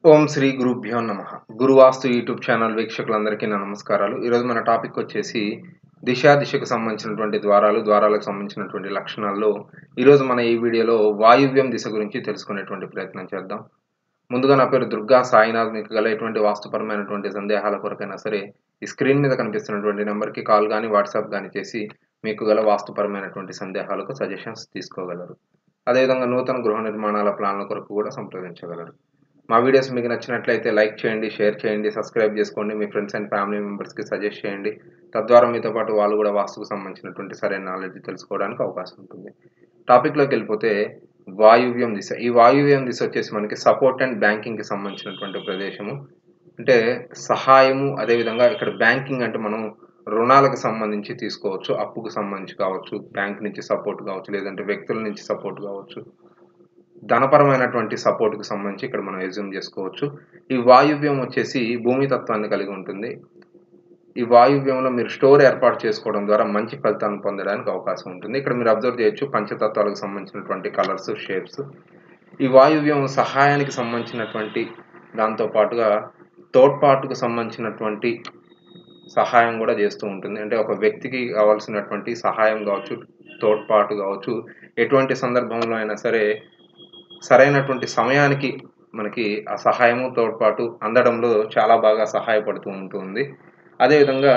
ఓం శ్రీ గురుభ్యో నమ గురువాస్తు YouTube channel వీక్షకులందరికీ నా నమస్కారాలు ఈరోజు మన టాపిక్ వచ్చేసి దిశ దిశకు సంబంధించినటువంటి ద్వారాలు ద్వారాలకు సంబంధించినటువంటి లక్షణాల్లో ఈరోజు మన ఈ వీడియోలో వాయువ్యం దిశ గురించి తెలుసుకునేటువంటి ప్రయత్నం చేద్దాం ముందుగా నా పేరు దుర్గా సాయినాథ్ మీకు గల ఎటువంటి వాస్తుపరమైనటువంటి సందేహాల కొరకైనా సరే ఈ స్క్రీన్ మీద కనిపిస్తున్నటువంటి నెంబర్కి కాల్ కానీ వాట్సాప్ కానీ చేసి మీకు గల వాస్తుపరమైనటువంటి సందేహాలకు సజెషన్స్ తీసుకోగలరు అదేవిధంగా నూతన గృహ నిర్మాణాల ప్లాన్ల కొరకు కూడా సంప్రదించగలరు మా వీడియోస్ మీకు నచ్చినట్లయితే లైక్ చేయండి షేర్ చేయండి సబ్స్క్రైబ్ చేసుకోండి మీ ఫ్రెండ్స్ అండ్ ఫ్యామిలీ మెంబర్స్కి సజెస్ట్ చేయండి తద్వారా మీతో పాటు వాళ్ళు కూడా వాస్తుకు సంబంధించినటువంటి సరైన నాలెడ్జ్ తెలుసుకోవడానికి అవకాశం ఉంటుంది టాపిక్లోకి వెళ్ళిపోతే వాయువ్యం దిశ ఈ వాయువ్యం దిశ వచ్చేసి మనకి సపోర్ట్ అండ్ బ్యాంకింగ్కి సంబంధించినటువంటి ప్రదేశము అంటే సహాయము అదేవిధంగా ఇక్కడ బ్యాంకింగ్ అంటే మనం రుణాలకు సంబంధించి తీసుకోవచ్చు అప్పుకు సంబంధించి కావచ్చు బ్యాంక్ నుంచి సపోర్ట్ కావచ్చు లేదంటే వ్యక్తుల నుంచి సపోర్ట్ కావచ్చు ధనపరమైనటువంటి సపోర్ట్కి సంబంధించి ఇక్కడ మనం ఎజ్యూమ్ చేసుకోవచ్చు ఈ వాయువ్యం వచ్చేసి భూమి తత్వాన్ని కలిగి ఉంటుంది ఈ వాయువ్యంలో మీరు స్టోర్ ఏర్పాటు చేసుకోవడం ద్వారా మంచి ఫలితాలను పొందడానికి అవకాశం ఉంటుంది ఇక్కడ మీరు అబ్జర్వ్ చేయొచ్చు పంచతత్వాలకు సంబంధించినటువంటి కలర్స్ షేప్స్ ఈ వాయువ్యం సహాయానికి సంబంధించినటువంటి దాంతో పాటుగా తోడ్పాటుకు సంబంధించినటువంటి సహాయం కూడా చేస్తూ ఉంటుంది అంటే ఒక వ్యక్తికి కావాల్సినటువంటి సహాయం కావచ్చు తోడ్పాటు కావచ్చు ఎటువంటి సందర్భంలో అయినా సరే సరైనటువంటి సమయానికి మనకి ఆ సహాయము తోడ్పాటు అందడంలో చాలా బాగా సహాయపడుతూ ఉంటుంది అదేవిధంగా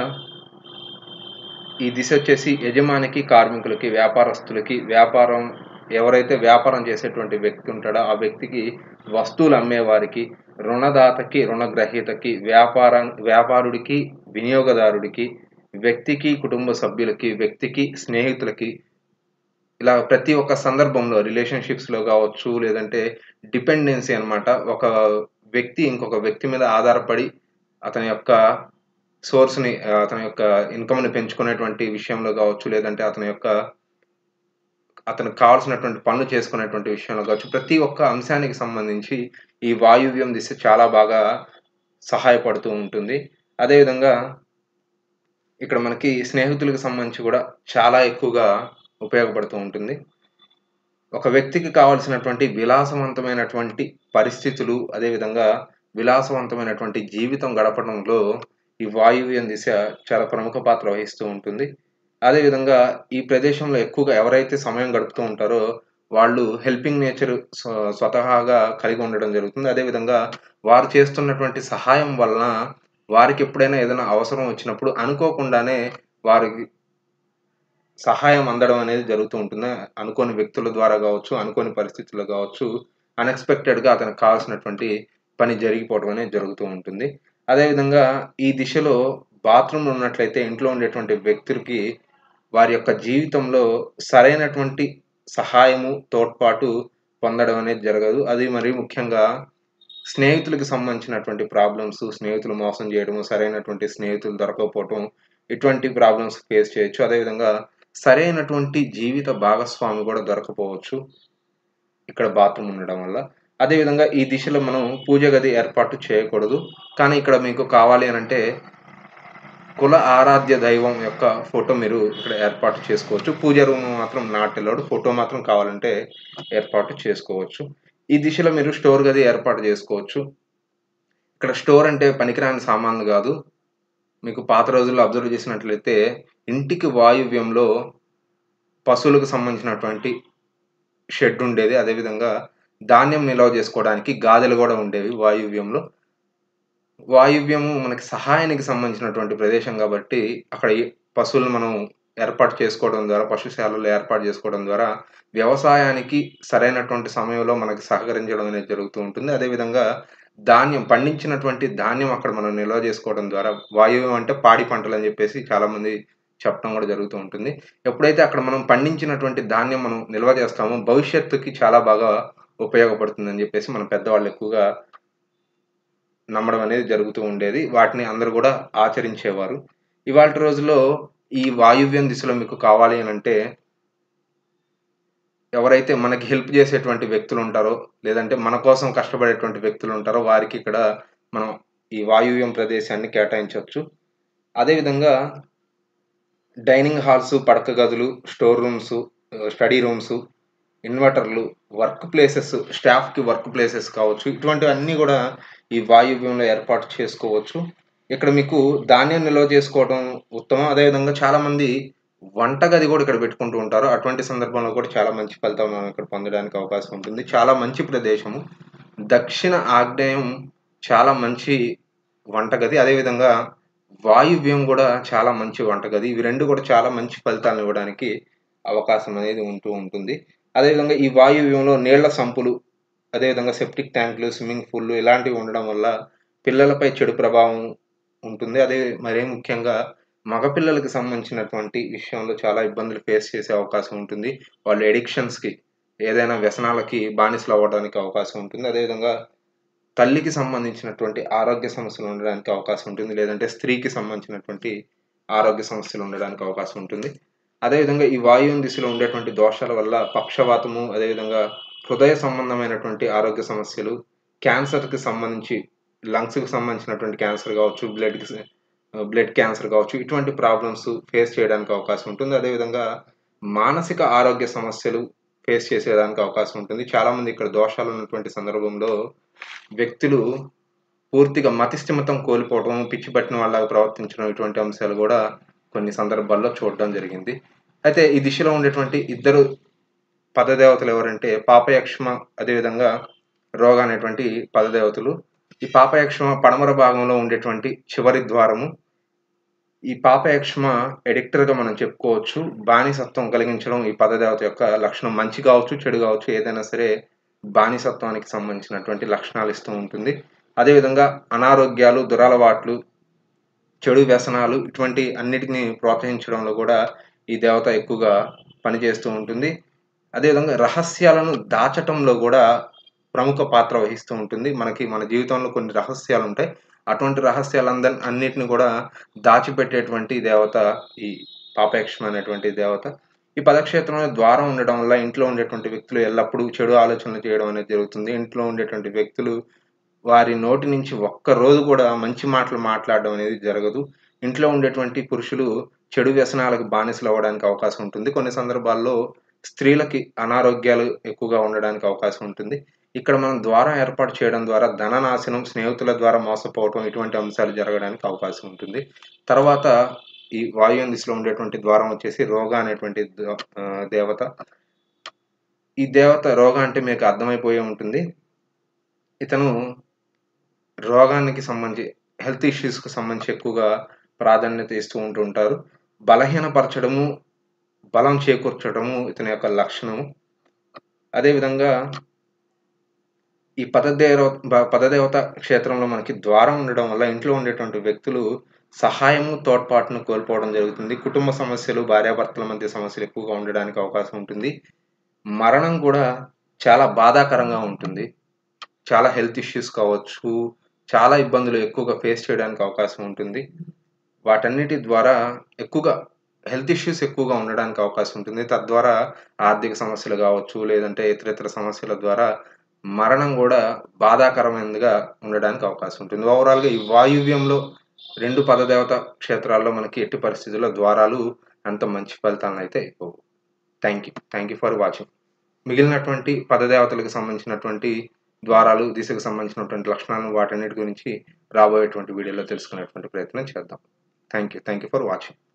ఈ దిశ వచ్చేసి యజమానికి కార్మికులకి వ్యాపారస్తులకి వ్యాపారం ఎవరైతే వ్యాపారం చేసేటువంటి వ్యక్తి ఉంటాడో ఆ వ్యక్తికి వస్తువులు అమ్మేవారికి రుణదాతకి రుణగ్రహీతకి వ్యాపార వ్యాపారుడికి వినియోగదారుడికి వ్యక్తికి కుటుంబ సభ్యులకి వ్యక్తికి స్నేహితులకి ఇలా ప్రతి ఒక్క సందర్భంలో రిలేషన్షిప్స్లో కావచ్చు లేదంటే డిపెండెన్సీ అనమాట ఒక వ్యక్తి ఇంకొక వ్యక్తి మీద ఆధారపడి అతని యొక్క సోర్స్ని అతని యొక్క ఇన్కమ్ని పెంచుకునేటువంటి విషయంలో కావచ్చు లేదంటే అతని యొక్క అతనికి కావాల్సినటువంటి పనులు చేసుకునేటువంటి విషయంలో కావచ్చు ప్రతి ఒక్క అంశానికి సంబంధించి ఈ వాయువ్యం దిశ చాలా బాగా సహాయపడుతూ ఉంటుంది అదేవిధంగా ఇక్కడ మనకి స్నేహితులకు సంబంధించి కూడా చాలా ఎక్కువగా ఉపయోగపడుతూ ఉంటుంది ఒక వ్యక్తికి కావాల్సినటువంటి విలాసవంతమైనటువంటి పరిస్థితులు అదేవిధంగా విలాసవంతమైనటువంటి జీవితం గడపడంలో ఈ వాయువ్యం దిశ చాలా ప్రముఖ పాత్ర వహిస్తూ ఉంటుంది అదేవిధంగా ఈ ప్రదేశంలో ఎక్కువగా ఎవరైతే సమయం గడుపుతూ ఉంటారో వాళ్ళు హెల్పింగ్ నేచర్ స్వతహాగా కలిగి ఉండడం జరుగుతుంది అదేవిధంగా వారు చేస్తున్నటువంటి సహాయం వలన వారికి ఎప్పుడైనా ఏదైనా అవసరం వచ్చినప్పుడు అనుకోకుండానే వారికి సహాయం అందడం అనేది జరుగుతూ ఉంటుంది అనుకోని వ్యక్తుల ద్వారా కావచ్చు అనుకోని పరిస్థితుల్లో కావచ్చు అన్ఎక్స్పెక్టెడ్గా అతనికి కావాల్సినటువంటి పని జరిగిపోవడం అనేది జరుగుతూ ఉంటుంది అదేవిధంగా ఈ దిశలో బాత్రూమ్ ఉన్నట్లయితే ఇంట్లో ఉండేటువంటి వ్యక్తులకి వారి యొక్క జీవితంలో సరైనటువంటి సహాయము తోడ్పాటు పొందడం అనేది జరగదు అది మరి ముఖ్యంగా స్నేహితులకు సంబంధించినటువంటి ప్రాబ్లమ్స్ స్నేహితులు మోసం చేయడము సరైనటువంటి స్నేహితులు దొరకకపోవటం ఇటువంటి ప్రాబ్లమ్స్ ఫేస్ చేయొచ్చు అదేవిధంగా సరైనటువంటి జీవిత భాగస్వామి కూడా దొరకపోవచ్చు ఇక్కడ బాత్రూమ్ ఉండడం వల్ల అదేవిధంగా ఈ దిశలో మనం పూజ గది ఏర్పాటు చేయకూడదు కానీ ఇక్కడ మీకు కావాలి అని అంటే కుల ఆరాధ్య దైవం యొక్క ఫోటో మీరు ఇక్కడ ఏర్పాటు చేసుకోవచ్చు పూజ రూమ్ మాత్రం నాట్ ఎలౌడ్ ఫోటో మాత్రం కావాలంటే ఏర్పాటు చేసుకోవచ్చు ఈ దిశలో మీరు స్టోర్ గది ఏర్పాటు చేసుకోవచ్చు ఇక్కడ స్టోర్ అంటే పనికిరాని సామాన్లు కాదు మీకు పాత రోజుల్లో అబ్జర్వ్ చేసినట్లయితే ఇంటికి వాయువ్యంలో పశువులకు సంబంధించినటువంటి షెడ్ ఉండేది అదేవిధంగా ధాన్యం నిల్వ చేసుకోవడానికి గాదెలు కూడా ఉండేవి వాయువ్యంలో వాయువ్యము మనకి సహాయానికి సంబంధించినటువంటి ప్రదేశం కాబట్టి అక్కడ పశువులను మనం ఏర్పాటు చేసుకోవడం ద్వారా పశుశాలలు ఏర్పాటు చేసుకోవడం ద్వారా వ్యవసాయానికి సరైనటువంటి సమయంలో మనకి సహకరించడం అనేది జరుగుతూ ఉంటుంది అదేవిధంగా ధాన్యం పండించినటువంటి ధాన్యం అక్కడ మనం నిల్వ చేసుకోవడం ద్వారా వాయువ్యం అంటే పాడి పంటలు అని చెప్పేసి చాలామంది చెప్పడం కూడా జరుగుతూ ఉంటుంది ఎప్పుడైతే అక్కడ మనం పండించినటువంటి ధాన్యం మనం నిల్వ చేస్తామో భవిష్యత్తుకి చాలా బాగా ఉపయోగపడుతుందని చెప్పేసి మన పెద్దవాళ్ళు ఎక్కువగా నమ్మడం అనేది జరుగుతూ ఉండేది వాటిని అందరూ కూడా ఆచరించేవారు ఇవాళ రోజుల్లో ఈ వాయువ్యం దిశలో మీకు కావాలి అని అంటే ఎవరైతే మనకి హెల్ప్ చేసేటువంటి వ్యక్తులు ఉంటారో లేదంటే మన కోసం కష్టపడేటువంటి వ్యక్తులు ఉంటారో వారికి ఇక్కడ మనం ఈ వాయువ్యం ప్రదేశాన్ని కేటాయించవచ్చు అదేవిధంగా డైనింగ్ హాల్స్ పడక గదులు స్టోర్ రూమ్స్ స్టడీ రూమ్స్ ఇన్వర్టర్లు వర్క్ ప్లేసెస్ స్టాఫ్కి వర్క్ ప్లేసెస్ కావచ్చు ఇటువంటివన్నీ కూడా ఈ వాయువ్యంలో ఏర్పాటు చేసుకోవచ్చు ఇక్కడ మీకు ధాన్యం నిల్వ చేసుకోవడం ఉత్తమం అదేవిధంగా చాలామంది వంటగది కూడా ఇక్కడ పెట్టుకుంటూ ఉంటారు అటువంటి సందర్భంలో కూడా చాలా మంచి ఫలితం మనం ఇక్కడ పొందడానికి అవకాశం ఉంటుంది చాలా మంచి ప్రదేశము దక్షిణ ఆగ్నేయం చాలా మంచి వంటగది అదేవిధంగా వాయువ్యం కూడా చాలా మంచి వంటగది ఇవి రెండు కూడా చాలా మంచి ఫలితాలను ఇవ్వడానికి అవకాశం అనేది ఉంటూ ఉంటుంది అదేవిధంగా ఈ వాయువ్యంలో నీళ్ల సంపులు అదేవిధంగా సెప్టిక్ ట్యాంకులు స్విమ్మింగ్ పూల్లు ఇలాంటివి ఉండడం వల్ల పిల్లలపై చెడు ప్రభావం ఉంటుంది అదే మరీ ముఖ్యంగా మగపిల్లలకి సంబంధించినటువంటి విషయంలో చాలా ఇబ్బందులు ఫేస్ చేసే అవకాశం ఉంటుంది వాళ్ళు ఎడిక్షన్స్కి ఏదైనా వ్యసనాలకి బానిసలు అవ్వడానికి అవకాశం ఉంటుంది అదేవిధంగా తల్లికి సంబంధించినటువంటి ఆరోగ్య సమస్యలు ఉండడానికి అవకాశం ఉంటుంది లేదంటే స్త్రీకి సంబంధించినటువంటి ఆరోగ్య సమస్యలు ఉండడానికి అవకాశం ఉంటుంది అదేవిధంగా ఈ వాయువు దిశలో ఉండేటువంటి దోషాల వల్ల పక్షవాతము అదేవిధంగా హృదయ సంబంధమైనటువంటి ఆరోగ్య సమస్యలు క్యాన్సర్కి సంబంధించి లంగ్స్కి సంబంధించినటువంటి క్యాన్సర్ కావచ్చు బ్లడ్కి బ్లడ్ క్యాన్సర్ కావచ్చు ఇటువంటి ప్రాబ్లమ్స్ ఫేస్ చేయడానికి అవకాశం ఉంటుంది అదేవిధంగా మానసిక ఆరోగ్య సమస్యలు ఫేస్ చేసేదానికి అవకాశం ఉంటుంది చాలామంది ఇక్కడ దోషాలు ఉన్నటువంటి సందర్భంలో వ్యక్తులు పూర్తిగా మతిస్థిమితం కోల్పోవడం పిచ్చి పట్టిన వాళ్ళగా ప్రవర్తించడం ఇటువంటి అంశాలు కూడా కొన్ని సందర్భాల్లో చూడడం జరిగింది అయితే ఈ దిశలో ఉండేటువంటి ఇద్దరు పదదేవతలు ఎవరంటే పాపయక్ష్మ అదేవిధంగా రోగ అనేటువంటి పదదేవతలు ఈ పాపయక్ష్మ పడమర భాగంలో ఉండేటువంటి చివరి ద్వారము ఈ పాపయక్ష్మ ఎడిక్టర్గా మనం చెప్పుకోవచ్చు బానిసత్వం కలిగించడం ఈ పదదేవత యొక్క లక్షణం మంచి కావచ్చు చెడు కావచ్చు ఏదైనా సరే బానిసత్వానికి సంబంధించినటువంటి లక్షణాలు ఇస్తూ ఉంటుంది అదేవిధంగా అనారోగ్యాలు దురలవాట్లు చెడు వ్యసనాలు ఇటువంటి అన్నిటిని ప్రోత్సహించడంలో కూడా ఈ దేవత ఎక్కువగా పనిచేస్తూ ఉంటుంది అదేవిధంగా రహస్యాలను దాచటంలో కూడా ప్రముఖ పాత్ర వహిస్తూ ఉంటుంది మనకి మన జీవితంలో కొన్ని రహస్యాలు ఉంటాయి అటువంటి రహస్యాలందరి అన్నిటిని కూడా దాచిపెట్టేటువంటి దేవత ఈ పాపయక్ష్మ అనేటువంటి దేవత ఈ పదక్షేత్రంలో ద్వారం ఉండడం వల్ల ఇంట్లో ఉండేటువంటి వ్యక్తులు ఎల్లప్పుడూ చెడు ఆలోచనలు చేయడం అనేది జరుగుతుంది ఇంట్లో ఉండేటువంటి వ్యక్తులు వారి నోటి నుంచి ఒక్క రోజు కూడా మంచి మాటలు మాట్లాడడం అనేది జరగదు ఇంట్లో ఉండేటువంటి పురుషులు చెడు వ్యసనాలకు బానిసలు అవ్వడానికి అవకాశం ఉంటుంది కొన్ని సందర్భాల్లో స్త్రీలకి అనారోగ్యాలు ఎక్కువగా ఉండడానికి అవకాశం ఉంటుంది ఇక్కడ మనం ద్వారం ఏర్పాటు చేయడం ద్వారా ధననాశనం స్నేహితుల ద్వారా మోసపోవటం ఇటువంటి అంశాలు జరగడానికి అవకాశం ఉంటుంది తర్వాత ఈ వాయువ్య దిశలో ఉండేటువంటి ద్వారం వచ్చేసి రోగ అనేటువంటి దేవత ఈ దేవత రోగ అంటే మీకు అర్థమైపోయి ఉంటుంది ఇతను రోగానికి సంబంధించి హెల్త్ ఇష్యూస్కి సంబంధించి ఎక్కువగా ప్రాధాన్యత ఇస్తూ ఉంటూ ఉంటారు బలహీనపరచడము బలం చేకూర్చడము ఇతని యొక్క లక్షణము అదేవిధంగా ఈ పదదేవ పదదేవత క్షేత్రంలో మనకి ద్వారం ఉండడం వల్ల ఇంట్లో ఉండేటువంటి వ్యక్తులు సహాయము తోడ్పాటును కోల్పోవడం జరుగుతుంది కుటుంబ సమస్యలు భార్యాభర్తల మధ్య సమస్యలు ఎక్కువగా ఉండడానికి అవకాశం ఉంటుంది మరణం కూడా చాలా బాధాకరంగా ఉంటుంది చాలా హెల్త్ ఇష్యూస్ కావచ్చు చాలా ఇబ్బందులు ఎక్కువగా ఫేస్ చేయడానికి అవకాశం ఉంటుంది వాటన్నిటి ద్వారా ఎక్కువగా హెల్త్ ఇష్యూస్ ఎక్కువగా ఉండడానికి అవకాశం ఉంటుంది తద్వారా ఆర్థిక సమస్యలు కావచ్చు లేదంటే ఇతర ఇతర సమస్యల ద్వారా మరణం కూడా బాధాకరమైనదిగా ఉండడానికి అవకాశం ఉంటుంది ఓవరాల్గా ఈ వాయువ్యంలో రెండు పదదేవత క్షేత్రాల్లో మనకి ఎట్టి పరిస్థితుల్లో ద్వారాలు అంత మంచి ఫలితాలను అయితే ఇవ్వవు thank you thank you for watching మిగిలినటువంటి పదదేవతలకు సంబంధించినటువంటి ద్వారాలు దిశకు సంబంధించినటువంటి లక్షణాలను వాటన్నిటి గురించి రాబోయేటువంటి వీడియోలో తెలుసుకునేటువంటి ప్రయత్నం చేద్దాం thank you thank you for watching